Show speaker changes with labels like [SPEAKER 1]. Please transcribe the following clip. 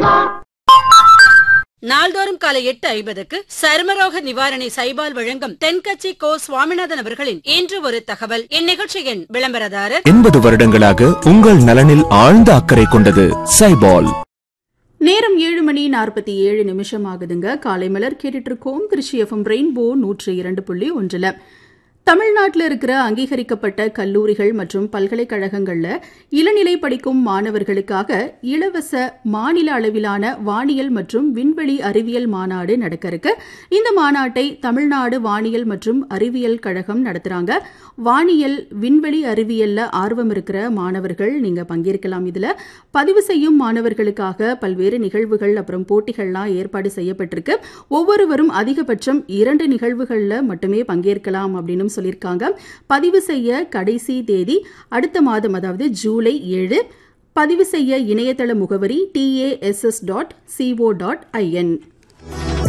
[SPEAKER 1] நாள்தோறும் காலை எட்டு ஐம்பதுக்கு சருமரோக நிவாரணி சைபால் வழங்கும் தென்கட்சி கோ சுவாமிநாதன் அவர்களின் இன்று ஒரு தகவல் இந்நிகழ்ச்சியின் விளம்பரதாரர்
[SPEAKER 2] எண்பது வருடங்களாக உங்கள் நலனில் ஆழ்ந்த அக்கறை கொண்டது சைபால்
[SPEAKER 3] நேரம் ஏழு மணி நாற்பத்தி ஏழு நிமிஷம் ஆகுதுங்க காலை மலர் கேட்டுட்டு இருக்கோம் திருச்சி எஃப்எம் ரெயின்போ நூற்று இரண்டு புள்ளி ஒன்றில் தமிழ்நாட்டில் இருக்கிற அங்கீகரிக்கப்பட்ட கல்லூரிகள் மற்றும் பல்கலைக்கழகங்களில் இளநிலை படிக்கும் மாணவர்களுக்காக இலவச மாநில அளவிலான வானியல் மற்றும் விண்வெளி அறிவியல் மாநாடு நடக்க இருக்கு இந்த மாநாட்டை தமிழ்நாடு வானியல் மற்றும் அறிவியல் கழகம் நடத்துறாங்க வானியல் விண்வெளி அறிவியல்ல ஆர்வம் இருக்கிற மாணவர்கள் நீங்க பங்கேற்கலாம் இதுல பதிவு செய்யும் மாணவர்களுக்காக பல்வேறு நிகழ்வுகள் அப்புறம் போட்டிகள்லாம் ஏற்பாடு செய்யப்பட்டிருக்கு ஒவ்வொருவரும் அதிகபட்சம் இரண்டு நிகழ்வுகள்ல மட்டுமே பங்கேற்கலாம் அப்படின்னு சொல்லியிருக்காங்க பதிவு செய்ய கடைசி தேதி அடுத்த மாதம் அதாவது ஜூலை ஏழு பதிவு செய்ய இணையதள முகவரி TASS dot CO dot IN